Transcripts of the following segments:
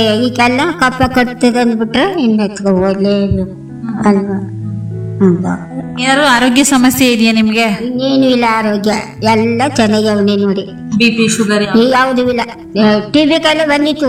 ಈಗೆಲ್ಲ ಕಪ್ಪ ಕಟ್ತದೆ ಅಂದ್ಬಿಟ್ರೆ ಇನ್ನು ಎತ್ಕೊ ಹೋಗ್ಲೇಬೇಕು ಅಲ್ವಾ ಹಂಗ ಏನಾದ್ರು ಆರೋಗ್ಯ ಸಮಸ್ಯೆ ಇದೆಯಾ ನಿಮ್ಗೆ ಇನ್ನೇನು ಇಲ್ಲ ಆರೋಗ್ಯ ಎಲ್ಲ ಚೆನ್ನಾಗಿ ಅವನೇ ನೋಡಿ ಬಿ ಪಿ ಶುಗರ್ ಈ ಯಾವುದೂ ಇಲ್ಲ ಟಿ ಬಿ ಕಾಯಿಲೆ ಬಂದಿತ್ತು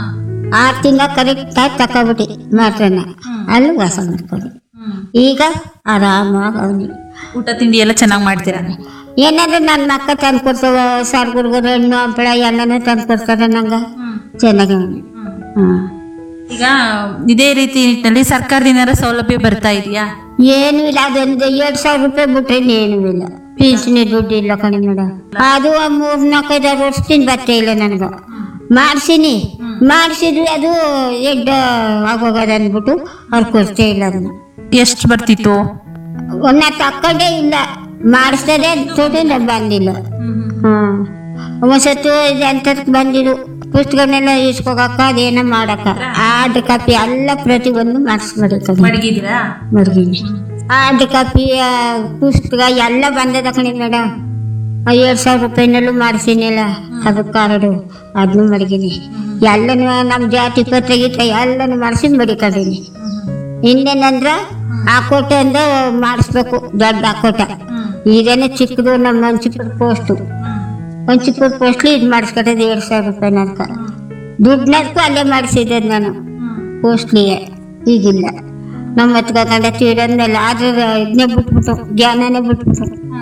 ಆರು ತಿಂಗಳ ಕರೆಕ್ಟ್ ಆಗಿ ತಕೊಬಿಟ್ಟು ಮಾತ್ರನ ಅಲ್ಲಿ ವಾಸ ಮಾಡ್ಕೊಂಡು ಈಗ ಆರಾಮಾಗಿ ಅವನಿ ಊಟ ತಿಂಡಿ ಎಲ್ಲ ಚೆನ್ನಾಗಿ ಮಾಡ್ತೀರಾ ಏನಾದ್ರು ನನ್ನ ಮಕ್ಕ ತಂದು ಕೊಡ್ತಾವ ಸಾರು ಗುಡ್ಗುರು ಹಣ್ಣು ಹಂಪಳ ಎಲ್ಲನೂ ತಂದು ಕೊಡ್ತಾರೆ ನಂಗೆ ಚೆನ್ನಾಗಿ ಅವನಿ ಹ್ಮ್ ಈಗ ಇದೇ ರೀತಿ ನಿಟ್ಟಿನಲ್ಲಿ ಸರ್ಕಾರದಿಂದ ಸೌಲಭ್ಯ ಬರ್ತಾ ಇದೆಯಾ ಏನು ಇಲ್ಲ ಅದೊಂದು ಎರಡ್ ಸಾವಿರ ರೂಪಾಯಿ ಬಿಟ್ರೆ ಏನೂ ಇಲ್ಲ ಪಿಂಚಣಿ ದುಡ್ಡು ಇಲ್ಲ ಕಣಿ ಮೇಡಮ್ ಅದು ಮೂರ್ ನಾಲ್ಕೈದಾರು ವರ್ಷದಿಂದ ಬರ್ತೇ ಇಲ್ಲ ನನಗೆ ಮಾಡ್ಸಿನಿ ಮಾಡಿಸಿದ್ವಿ ಅದು ಎಡ್ಡ ಆಗೋಗದ ಅಂದ್ಬಿಟ್ಟು ಅವ್ರು ಕೊಡ್ತೇ ಇಲ್ಲ ಅದನ್ನ ಎಷ್ಟು ಬರ್ತಿತ್ತು ಒಂದ ತಕೊಂಡೇ ಇಲ್ಲ ಮಾಡಿಸ್ತದೆ ದುಡ್ಡು ನಮ್ಗೆ ಬಂದಿಲ್ಲ ಹ್ಮ್ ಒಂದ್ಸತ್ತು ಎಂತದಕ್ಕೆ ಬಂದಿದ್ದು ಪುಸ್ತಕನೆಲ್ಲ ಇಸ್ಕೋಗಕ್ಕ ಅದೇನೋ ಮಾಡಕ್ಕ ಆರ್ಡ್ ಕಾಪಿ ಎಲ್ಲ ಪ್ರತಿಯೊಂದು ಮಾಡಿಸ್ಬಿಡ್ತಾರೆ ಮಡಗಿದ್ದೀರಾ ಮಡಗಿನಿ ಆರ್ಡ್ ಕಾಪಿ ಆ, ಪುಸ್ತಕ ಎಲ್ಲ ಬಂದದ ಕಣಿ ಮೇಡಮ್ ಎರಡು ಸಾವಿರ ರೂಪಾಯಿನಲ್ಲೂ ಮಾಡಿಸಿನಿಲ್ಲ ಅದು ಕಾರ್ಡು ಅದನ್ನು ಮಡಗಿನಿ ಎಲ್ಲನೂ ನಮ್ಮ ಜಾತಿ ಪತ್ರ ಗೀತ ಎಲ್ಲನೂ ಮಾಡಿಸಿ ಮಡಿಕೊಂಡಿನಿ ಇನ್ನೇನಂದ್ರ ಆಕೋಟ ಅಂದ ಮಾಡಿಸ್ಬೇಕು ದೊಡ್ಡ ಆಕೋಟ ಇದೇನೆ ಚಿಕ್ಕದು ನಮ್ಮ ಮಂಚಿಪುರ ಪೋಸ್ಟು ಮಂಚಿಪುರ ಪೋಸ್ಟ್ಲಿ ಇದು ಮಾಡಿಸ್ಕೊಟ್ಟದ್ದು ಎರಡು ಸಾವಿರ ರೂಪಾಯಿ ನನ್ಕ ದುಡ್ಡನ್ನದಕ್ಕೂ ಅಲ್ಲೇ ಮಾಡಿಸಿದ್ದೆ ನಾನು ಪೋಸ್ಟ್ಲಿಗೆ ಈಗಿಲ್ಲ ನಮ್ಮ ಹತ್ಕೊಂಡ ತೀರನ್ನೆಲ್ಲ ಆದ್ರೆ ಇದನ್ನೇ ಬಿಟ್ಬಿಟ್ಟು ಜ್ಞಾನನೇ ಬಿಟ್ಬಿಟ್ಟು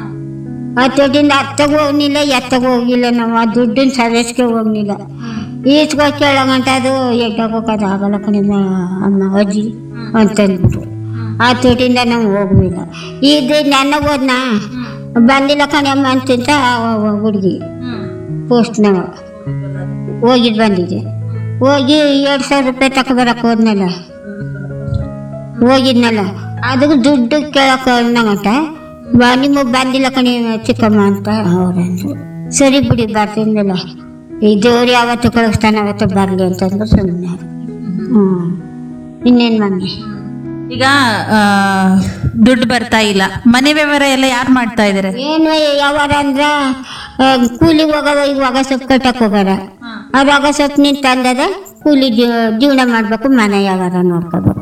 ಆ ದುಡ್ಡಿಂದ ಅತ್ತಗೂ ಹೋಗ್ಲಿಲ್ಲ ಎತ್ತಗೂ ಹೋಗಿಲ್ಲ ನಾವು ಆ ದುಡ್ಡಿನ ಸರ್ವಿಸ್ಗೆ ಹೋಗ್ಲಿಲ್ಲ ಈಸ್ಕೋ ಕೇಳೋಗಂಟ ಅದು ಎಡ್ಡೋಗೋದು ಆಗಲ್ಲ ಕಣಿಮ ಅಮ್ಮ ಅಜ್ಜಿ ಅಂತಂದ್ಬಿಟ್ಟು ಆ ದುಡ್ಡಿಂದ ನಾವು ಹೋಗ್ಲಿಲ್ಲ ಇದು ನನಗೆ ಹೋದ್ನಾ ಬಂದಿಲ್ಲ ಕಣಮ್ಮ ಅಂತಿಂತ ಹುಡುಗಿ ಪೋಸ್ಟ್ನಾಗ ಹೋಗಿದ್ದು ಬಂದಿದ್ದೆ ಹೋಗಿ ಎರಡು ಸಾವಿರ ರೂಪಾಯಿ ತಗೊಬರಕ್ಕೆ ಹೋದ್ನಲ್ಲ ಹೋಗಿದ್ನಲ್ಲ ಅದಕ್ಕೆ ದುಡ್ಡು ಕೇಳಕ್ಕೆ ಅನ್ನಗಂಟ ಬಾ ನಿಮಗೆ ಬಂದಿಲ್ಲ ಕಣಿ ಚಿಕ್ಕಮ್ಮ ಅಂತ ಅವ್ರಂದ್ರು ಸರಿ ಬಿಡಿ ಬರ್ತೀನಲ್ಲ ಈ ದೇವ್ರು ಯಾವತ್ತು ಕಳಿಸ್ತಾನೆ ಅವತ್ತು ಬರಲಿ ಅಂತಂದು ಸುಮ್ಮನೆ ಹ್ಞೂ ಇನ್ನೇನು ಮಮ್ಮಿ ಈಗ ಆ, ದುಡ್ಡು ಬರ್ತಾ ಇಲ್ಲ ಮನೆ ವ್ಯವಹಾರ ಎಲ್ಲ ಯಾರು ಮಾಡ್ತಾ ಇದಾರೆ ಏನು ಯಾವಾರ ಅಂದ್ರ ಆ, ಕೂಲಿಗೆ ಹೋಗವ ಈಗ ಒಗ ಸೊಪ್ಪು ಕಟ್ಟಕ್ಕೆ ಹೋಗಾರ ಅವ್ರು ಒಗ ಸೊಪ್ಪು ನಿಂತು ತಂದದ ಕೂಲಿ ಜೀವ- ಜೀವನ ಮಾಡಬೇಕು ಮನೆ ಯಾವಾರ ನೋಡ್ಕೋಬೇಕು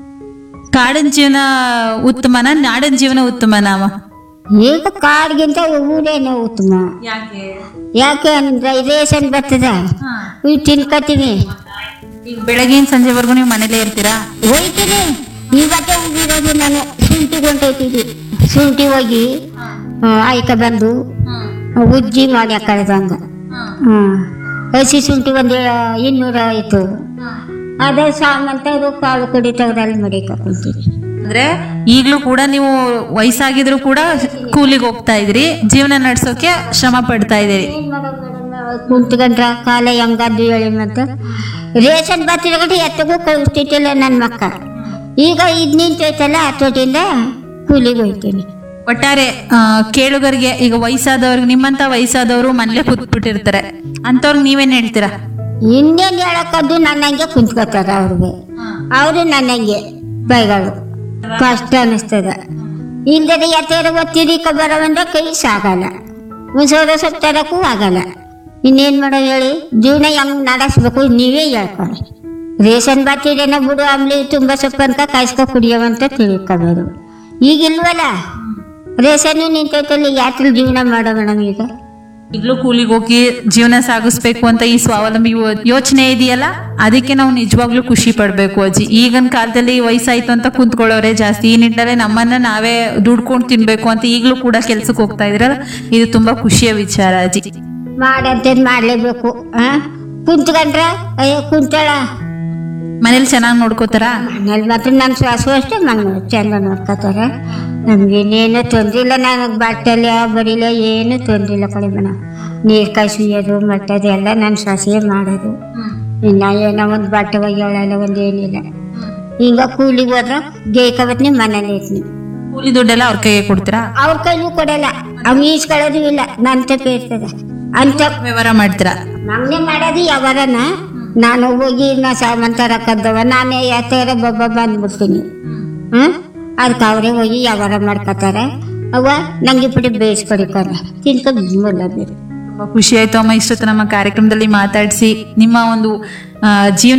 ಕಾಡಿನ ಜೀವನ ಉತ್ತಮನ ನಾಡಿನ ಜೀವನ ಉತ್ತಮನವ ಈಗ ಕಾಡ್ಗಿಂತ ಊರೇನೆ ಉತ್ತಮ ಯಾಕೆ ಯಾಕೆ ಅಂದ್ರೆ ರೇಷನ್ ಬರ್ತದ ಇವ್ ತಿನ್ಕೋತೀನಿ ಈಗ ಬೆಳಗಿನ ಸಂಜೆವರೆಗೂ ನೀವು ಮನೇಲೇ ಇರ್ತೀರಾ ಹೋಯ್ತೀನಿ ಇವತ್ತೇ ಹೋಗಿರೋದು ನಾನು ಶುಂಠಿಗೆ ಹೊಂಟೋಯ್ತಿದ್ವಿ ಶುಂಠಿ ಹೋಗಿ ಆ, ಆಯ್ಕ ಬಂದು ಉಜ್ಜಿ ಮಾಡಿ ಕಳೆದಂಗ ಹ್ಮ್ ಹಸಿ ಶುಂಠಿ ಒಂದು ಇನ್ನೂರ ಆಯ್ತು ಅದೇ ಸಾಮಂತ ಅದು ಕಾಳು ಕಡಿ ತೆಗ್ದಲ್ಲಿ ಮಡಿಕ ಕುಂತೀನಿ ಅಂದ್ರೆ ಈಗ್ಲೂ ಕೂಡ ನೀವು ವಯಸ್ಸಾಗಿದ್ರು ಕೂಡ ಕೂಲಿಗೆ ಹೋಗ್ತಾ ಇದ್ರಿ ಜೀವನ ನಡ್ಸೋಕೆ ಶ್ರಮ ಪಡ್ತಾ ಇದೀರಿ ಕುಂತ್ಕೊಂಡ್ರ ಕಾಲ ಹೆಂಗದ್ದು ಹೇಳಿ ಮತ್ತೆ ರೇಷನ್ ಬರ್ತಿರಗಡೆ ಎತ್ತಗೂ ಕಳಿಸ್ತಿತ್ತಿಲ್ಲ ನನ್ನ ಮಕ್ಕ ಈಗ ಇದು ನಿಂತೈತಲ್ಲ ಹತ್ತೋಟಿಂದ ಕೂಲಿಗೆ ಹೋಗ್ತೀನಿ ಒಟ್ಟಾರೆ ಆ, ಕೇಳುಗರಿಗೆ ಈಗ ವಯಸ್ಸಾದವ್ರಿಗೆ ನಿಮ್ಮಂತ ವಯಸ್ಸಾದವರು ಮನೇಲೆ ಕೂತ್ಬಿಟ್ಟಿರ್ತಾರೆ ಅಂತವ್ರಿಗೆ ನೀವೇನ್ ಹೇಳ್ತೀರಾ ಇನ್ನೇನು ಹೇಳಕ್ಕದ್ದು ನನ್ನಂಗೆ ಕುಂತ್ಕೋತಾರ ಅವ್ರಿಗೆ ಅವರು ನನ್ನಂಗೆ ಬೈಗಳು ಕಷ್ಟ ಅನಿಸ್ತದ ಇಲ್ದರೆ ಎತ್ತರ ಒತ್ತಿರಿಕ ಬರವಂದ್ರೆ ಕೈ ಸಾಗಲ್ಲ ಮುಸೋದ ಸೊಪ್ಪು ತರಕ್ಕೂ ಆಗಲ್ಲ ಇನ್ನೇನು ಮಾಡೋದು ಹೇಳಿ ಜೀವನ ಹೆಂಗ್ ನಡೆಸ್ಬೇಕು ನೀವೇ ಹೇಳ್ಕೊಳ್ಳಿ ರೇಷನ್ ಬರ್ತಿರೇನೋ ಬಿಡು ಆಮ್ಲಿ ತುಂಬ ಸೊಪ್ಪು ಅನ್ಕ ಕಾಯಿಸ್ಕೊ ಕುಡಿಯೋವಂತ ತಿಳ್ಕೊಬೇಡು ಈಗ ಇಲ್ವಲ್ಲ ರೇಷನ್ನು ನಿಂತೈತಲ್ಲ ಯಾತ್ರ ಜೀವನ ಮಾಡೋ ಮೇಡಮ್ ಈಗ ಈಗಲೂ ಕೂಲಿಗೆ ಹೋಗಿ ಜೀವನ ಸಾಗಿಸ್ಬೇಕು ಅಂತ ಈ ಸ್ವಾವಲಂಬಿ ಯೋ- ಯೋಚನೆ ಇದೆಯಲ್ಲ ಅದಕ್ಕೆ ನಾವು ನಿಜವಾಗ್ಲೂ ಖುಷಿ ಪಡ್ಬೇಕು ಅಜ್ಜಿ ಈಗಿನ ಕಾಲದಲ್ಲಿ ವಯಸ್ಸಾಯ್ತು ಅಂತ ಕುಂತ್ಕೊಳ್ಳೋರೆ ಜಾಸ್ತಿ ಈ ನಿಟ್ಟಿನಲ್ಲಿ ನಮ್ಮನ್ನ ನಾವೇ ದುಡ್ಕೊಂಡು ತಿನ್ಬೇಕು ಅಂತ ಈಗಲೂ ಕೂಡ ಕೆಲ್ಸಕ್ಕೆ ಹೋಗ್ತಾ ಇದ್ರಲ್ಲ ಇದು ತುಂಬಾ ಖುಷಿಯ ವಿಚಾರ ಅಜ್ಜಿ ಮಾಡಂತೇನು ಮಾಡಲೇಬೇಕು ಆ ಕುಂತ್ಕೊಂಡ್ರ ಅಯ್ಯೋ ಕುಂತಾಳ ಮನೇಲಿ ಚೆನ್ನಾಗಿ ನೋಡ್ಕೋತಾರ ಮನೇಲಿ ಮಾತ್ರ ನನ್ನ ಶ್ವಾಸ ಅಷ್ಟೇ ನಂಗೆ ಚಂದ ನೋಡ್ಕೋತಾರ ನಮ್ಗೇನೇನು ತೊಂದ್ರೆ ಇಲ್ಲ ನನಗೆ ಬಟ್ಟೆಲ್ಲ ಬಡಿಲ್ಲ ಏನು ತೊಂದ್ರೆ ಇಲ್ಲ ಕಡಿಮೆ ನೀರು ಕಾಯಿಸೋದು ಮಟ್ಟದು ಎಲ್ಲ ನನ್ನ ಶ್ವಾಸೇ ಮಾಡೋದು ಇನ್ನು ಏನೋ ಒಂದು ಬಟ್ಟೆ ಒಗ್ಯಾಳೆಲ್ಲ ಒಂದು ಏನಿಲ್ಲ ಈಗ ಕೂಲಿಗೆ ಹೋದ್ರೆ ಗೇಯ್ಕೊಬತ್ನಿ ಮನೇಲಿ ಇರ್ತೀನಿ ಕೂಲಿ ದುಡ್ಡೆಲ್ಲ ಅವ್ರ ಕೈಗೆ ಕೊಡ್ತೀರಾ ಅವ್ರ ಕೈಲೂ ಕೊಡಲ್ಲ ಅವ್ ಈಸ್ಕೊಳ್ಳೋದು ಇಲ್ಲ ನನ್ನ ತಪ್ಪೆ ಇರ್ತದೆ ಅಂತ ವ್ಯವಹಾರ ಮಾಡ್ತೀರಾ ನಮ್ನೆ ಮಾಡೋದು ಯಾವಾರನ ನಾನು ಹೋಗಿ ನಾ ಸಾಮಾನ್ ತರಕದ್ದವ ನಾನೇ ಯಾತರ ಬಬ್ಬ ಬಂದ್ಬಿಡ್ತೀನಿ ಹ್ಮ್ ಅದಕ್ಕೆ ಅವರೇ ಹೋಗಿ ವ್ಯವಹಾರ ಮಾಡ್ಕೋತಾರೆ ಅವ ನಂಗೆ ಬಿಟ್ಟು ಬೇಯಿಸ್ಕೊಡಿಕೋರ ತಿನ್ಕೊಂಡು ಮುಲ್ಲ ಬೇರೆ ತುಂಬಾ ಖುಷಿ ಆಯ್ತು ಅಮ್ಮ ಇಷ್ಟೊತ್ತು ನಮ್ಮ ಕಾರ್ಯಕ್ರಮದಲ್ಲಿ ಮಾತಾಡಿಸಿ ನಿಮ್ಮ ಒಂದು ಆ, ಜೀವನ